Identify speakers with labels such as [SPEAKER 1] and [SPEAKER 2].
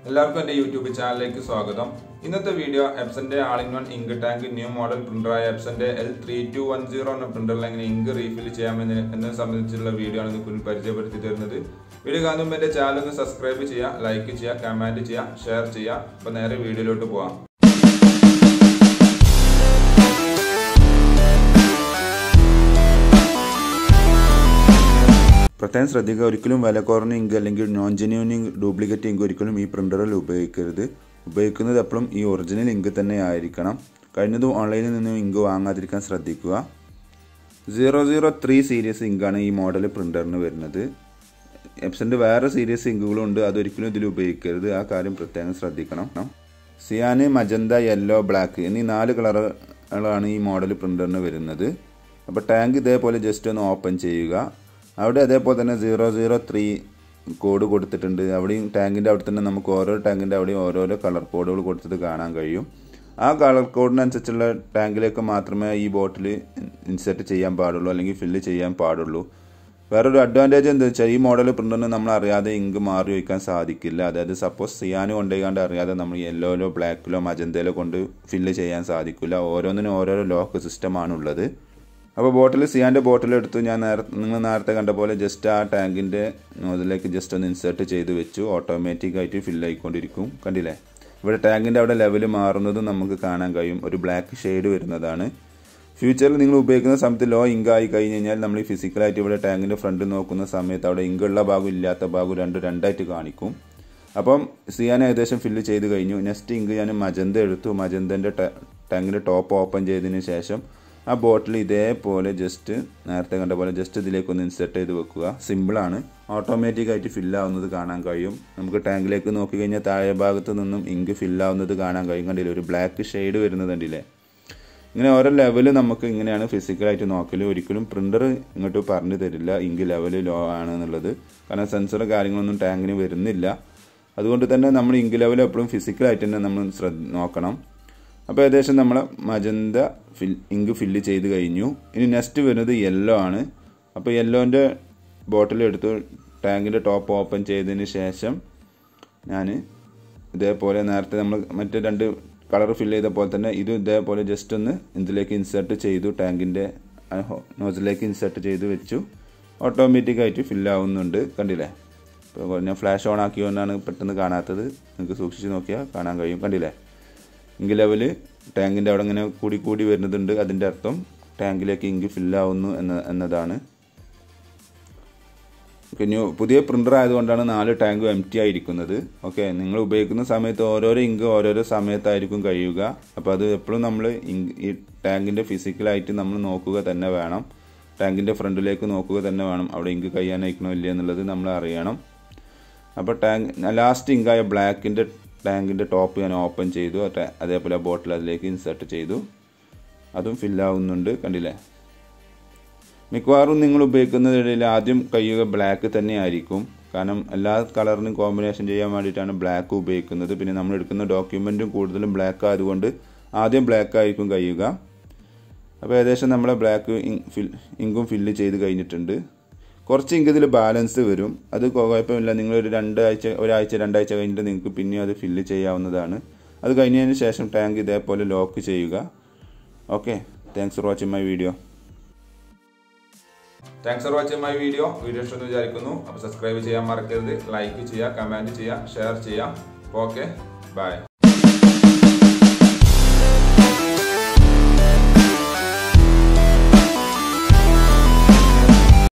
[SPEAKER 1] എല്ലാവർക്കും എൻ്റെ യൂട്യൂബ് ചാനലിലേക്ക് സ്വാഗതം ഇന്നത്തെ വീഡിയോ എപ്സന്റെ all in one ink tank new model പ്രിന്ററായ എപ്സന്റെ L three two one zero എന്ന പ്രിന്ററിൽ എങ്ങനെ ഇങ്ക് റീഫിൽ ചെയ്യാമെന്ന് എന്നതിനെ സംബന്ധിച്ചുള്ള വീഡിയോ ആണ് നിങ്ങൾക്ക് പരിചയപ്പെടുത്തി തരുന്നത് വീഡിയോ കാണുമ്പോൾ എൻ്റെ ചാനൽ ഒന്ന് സബ്സ്ക്രൈബ് ചെയ്യുക ലൈക്ക് ചെയ്യുക കമൻറ്റ് ചെയ്യുക ഷെയർ ചെയ്യുക അപ്പോൾ നേരെ വീഡിയോയിലോട്ട് പോവാം
[SPEAKER 2] പ്രത്യേകം ശ്രദ്ധിക്കുക ഒരിക്കലും വില കുറഞ്ഞ ഇങ്ക് അല്ലെങ്കിൽ non genuine ink duplicate ink ഒരിക്കലും ഈ പ്രിന്ററിൽ ഉപയോഗിക്കരുത് ഉപയോഗിക്കുന്നത് എപ്പോഴും ഈ ഒറിജിനൽ ഇങ്ക് തന്നെ ആയിരിക്കണം കഴിഞ്ഞതും ഓൺലൈനിൽ നിന്നും ഇങ്ക് വാങ്ങാതിരിക്കാൻ ശ്രദ്ധിക്കുക സീറോ സീറോ ത്രീ സീരീസ് ഇങ്കാണ് ഈ മോഡൽ പ്രിന്ററിന് വരുന്നത് എപ്സൻ്റെ വേറെ സീരീസ് ഇങ്കുകളും ഉണ്ട് അതൊരിക്കലും ഇതിൽ ഉപയോഗിക്കരുത് ആ കാര്യം പ്രത്യേകം ശ്രദ്ധിക്കണം സിയാന് മജന്ത യെല്ലോ ബ്ലാക്ക് എന്നീ നാല് കളറുകളാണ് ഈ മോഡൽ പ്രിന്ററിന് വരുന്നത് അപ്പോൾ ടാങ്ക് ഇതേപോലെ ജസ്റ്റ് ഒന്ന് ഓപ്പൺ ചെയ്യുക അവിടെ അതേപോലെ തന്നെ സീറോ സീറോ ത്രീ കോഡ് കൊടുത്തിട്ടുണ്ട് അവിടെയും ടാങ്കിൻ്റെ അവിടെ തന്നെ നമുക്ക് ഓരോ ടാങ്കിൻ്റെ അവിടെയും ഓരോരോ കളർ കോഡുകൾ കൊടുത്തത് കാണാൻ കഴിയും ആ കളർ കോഡിനനുസരിച്ചുള്ള ടാങ്കിലേക്ക് മാത്രമേ ഈ ബോട്ടിൽ ഇൻസെർട്ട് ചെയ്യാൻ പാടുള്ളൂ അല്ലെങ്കിൽ ഫില്ല് ചെയ്യാൻ പാടുള്ളൂ വേറൊരു അഡ്വാൻറ്റേജ് എന്താ വെച്ചാൽ ഈ മോഡൽ പ്രിന്ററിന് നമ്മൾ അറിയാതെ ഇങ്ക് മാറി വയ്ക്കാൻ സാധിക്കില്ല അതായത് സപ്പോസ് സിയാന് കൊണ്ടുപോയിക്കാണ്ട് അറിയാതെ നമ്മൾ യെല്ലോയിലോ ബ്ലാക്കിലോ മജന്തയിലോ കൊണ്ട് ഫില്ല് ചെയ്യാൻ സാധിക്കില്ല ഓരോന്നിനും ഓരോരോ ലോക്ക് സിസ്റ്റമാണ് ഉള്ളത് അപ്പോൾ ബോട്ടിൽ സിയാൻ്റെ ബോട്ടിൽ എടുത്തു ഞാൻ നേരത്തെ നിങ്ങൾ നേരത്തെ കണ്ട പോലെ ജസ്റ്റ് ആ ടാങ്കിൻ്റെ നോസിലേക്ക് ജസ്റ്റ് ഒന്ന് ഇൻസേർട്ട് ചെയ്ത് വെച്ചു ഓട്ടോമാറ്റിക് ആയിട്ട് ഫില്ല് ആയിക്കൊണ്ടിരിക്കും കണ്ടില്ലേ ഇവിടെ ടാങ്കിൻ്റെ അവിടെ ലെവൽ മാറുന്നതും നമുക്ക് കാണാൻ കഴിയും ഒരു ബ്ലാക്ക് ഷെയ്ഡ് വരുന്നതാണ് ഫ്യൂച്ചറിൽ നിങ്ങൾ ഉപയോഗിക്കുന്ന സമയത്ത് ലോ ഇങ്ക് ആയി കഴിഞ്ഞ് കഴിഞ്ഞാൽ നമ്മൾ ഈ ഫിസിക്കലായിട്ട് ഇവിടെ ടാങ്കിൻ്റെ ഫ്രണ്ട് നോക്കുന്ന സമയത്ത് അവിടെ ഇങ്കുള്ള ഭാഗം ഇല്ലാത്ത ഭാഗം രണ്ട് രണ്ടായിട്ട് കാണിക്കും അപ്പം സിയാൻ ഏകദേശം ഫില്ല് ചെയ്ത് കഴിഞ്ഞു നെക്സ്റ്റ് ഇങ്ക് ഞാൻ മജന്ത എടുത്തു മജന്തൻ്റെ ടാങ്കിൻ്റെ ടോപ്പ് ഓപ്പൺ ചെയ്തതിന് ശേഷം ആ ബോട്ടിൽ ഇതേപോലെ ജസ്റ്റ് നേരത്തെ കണ്ട പോലെ ജസ്റ്റ് ഇതിലേക്ക് ഒന്ന് ഇൻസെർട്ട് ചെയ്ത് വെക്കുക സിമ്പിളാണ് ഓട്ടോമാറ്റിക് ആയിട്ട് ഫില്ലാവുന്നത് കാണാൻ കഴിയും നമുക്ക് ടാങ്കിലേക്ക് നോക്കിക്കഴിഞ്ഞാൽ താഴെ ഭാഗത്ത് നിന്നും ഇങ്ക് ഫില്ലാവുന്നത് കാണാൻ കഴിയും കണ്ടില്ലേ ഒരു ബ്ലാക്ക് ഷെയ്ഡ് വരുന്നത് കണ്ടില്ലേ ഇങ്ങനെ ഓരോ ലെവൽ നമുക്ക് ഇങ്ങനെയാണ് ഫിസിക്കലായിട്ട് നോക്കൽ ഒരിക്കലും പ്രിൻ്റർ ഇങ്ങോട്ട് പറഞ്ഞു തരില്ല ഇങ്ക് ലെവൽ ലോ ആണ് എന്നുള്ളത് കാരണം സെൻസറും കാര്യങ്ങളൊന്നും ടാങ്കിന് വരുന്നില്ല അതുകൊണ്ട് തന്നെ നമ്മൾ ഇങ്ക് ലെവൽ എപ്പോഴും ഫിസിക്കലായിട്ട് തന്നെ നമ്മൾ ശ്രദ്ധ നോക്കണം അപ്പോൾ ഏകദേശം നമ്മൾ മജന്ത ഫിൽ ഇങ്ക് ഫില്ല് ചെയ്ത് കഴിഞ്ഞു ഇനി നെക്സ്റ്റ് വരുന്നത് യെല്ലോ ആണ് അപ്പോൾ യെല്ലോൻ്റെ ബോട്ടിൽ എടുത്ത് ടാങ്കിൻ്റെ ടോപ്പ് ഓപ്പൺ ചെയ്തതിന് ശേഷം ഞാൻ ഇതേപോലെ നേരത്തെ നമ്മൾ മറ്റേ രണ്ട് കളർ ഫില്ല് ചെയ്ത പോലെ തന്നെ ഇത് ഇതേപോലെ ജസ്റ്റ് ഒന്ന് ഇതിലേക്ക് ഇൻസേർട്ട് ചെയ്തു ടാങ്കിൻ്റെ നോസിലേക്ക് ഇൻസേർട്ട് ചെയ്ത് വെച്ചു ഓട്ടോമാറ്റിക് ആയിട്ട് ഫില്ലാവുന്നുണ്ട് കണ്ടില്ലേ ഇപ്പോൾ ഞാൻ ഫ്ലാഷ് ഓൺ ആക്കിയോണ്ടാണ് പെട്ടെന്ന് കാണാത്തത് നിങ്ങൾക്ക് സൂക്ഷിച്ച് നോക്കിയാൽ കാണാൻ കഴിയും കണ്ടില്ലേ ഇങ്ക് ലെവല് ടാങ്കിൻ്റെ അവിടെ ഇങ്ങനെ കൂടി കൂടി വരുന്നതുണ്ട് അതിൻ്റെ അർത്ഥം ടാങ്കിലേക്ക് ഇങ്ക് ഫില്ലാവുന്നു എന്ന എന്നതാണ് പിന്നെ പുതിയ പ്രിൻ്റർ ആയതുകൊണ്ടാണ് നാല് ടാങ്കും എം ടി ആയിരിക്കുന്നത് ഓക്കെ നിങ്ങൾ ഉപയോഗിക്കുന്ന സമയത്ത് ഓരോരോ ഇങ്ക് ഓരോരോ സമയത്തായിരിക്കും കഴിയുക അപ്പോൾ അത് എപ്പോഴും നമ്മൾ ഇങ്ക് ഈ ടാങ്കിൻ്റെ ഫിസിക്കലായിട്ട് നമ്മൾ നോക്കുക തന്നെ വേണം ടാങ്കിൻ്റെ ഫ്രണ്ടിലേക്ക് നോക്കുക തന്നെ വേണം അവിടെ ഇങ്ക് കഴിയാനയക്കണോ ഇല്ല എന്നുള്ളത് നമ്മൾ അറിയണം അപ്പോൾ ടാങ്ക് ലാസ്റ്റ് ഇങ്കായ ബ്ലാക്കിൻ്റെ ടാങ്കിൻ്റെ ടോപ്പ് ഞാൻ ഓപ്പൺ ചെയ്തു അതേപോലെ ബോട്ടിൽ അതിലേക്ക് ഇൻസേർട്ട് ചെയ്തു അതും ഫില്ലാവുന്നുണ്ട് കണ്ടില്ലേ മിക്കവാറും നിങ്ങൾ ഉപയോഗിക്കുന്നതിടയിൽ ആദ്യം കഴിയുക ബ്ലാക്ക് തന്നെ ആയിരിക്കും കാരണം എല്ലാ കളറിനും കോമ്പിനേഷൻ ചെയ്യാൻ വേണ്ടിയിട്ടാണ് ബ്ലാക്ക് ഉപയോഗിക്കുന്നത് പിന്നെ നമ്മൾ എടുക്കുന്ന ഡോക്യുമെൻറ്റും കൂടുതലും ബ്ലാക്ക് ആയതുകൊണ്ട് ആദ്യം ബ്ലാക്ക് ആയിരിക്കും കഴിയുക അപ്പോൾ ഏകദേശം നമ്മളെ ബ്ലാക്ക് ഫിൽ ഇങ്കും ഫില്ല് ചെയ്ത് കഴിഞ്ഞിട്ടുണ്ട് കുറച്ച് ഇങ്ക് ഇതിൽ ബാലൻസ് വരും അത് കുഴപ്പമില്ല നിങ്ങളൊരു രണ്ടാഴ്ച ഒരാഴ്ച രണ്ടാഴ്ച കഴിഞ്ഞിട്ട് നിങ്ങൾക്ക് പിന്നെയും അത് ഫില്ല് ചെയ്യാവുന്നതാണ് അത് കഴിഞ്ഞതിന് ശേഷം ടാങ്ക് ഇതേപോലെ ലോക്ക് ചെയ്യുക okay thanks for watching my video
[SPEAKER 1] thanks for watching my video video ഇഷ്ടമെന്ന് വിചാരിക്കുന്നു അപ്പോൾ സബ്സ്ക്രൈബ് ചെയ്യാൻ മറക്കരുത് ലൈക്ക് ചെയ്യുക കമൻറ്റ് ചെയ്യുക ഷെയർ ചെയ്യുക ഓക്കെ ബൈ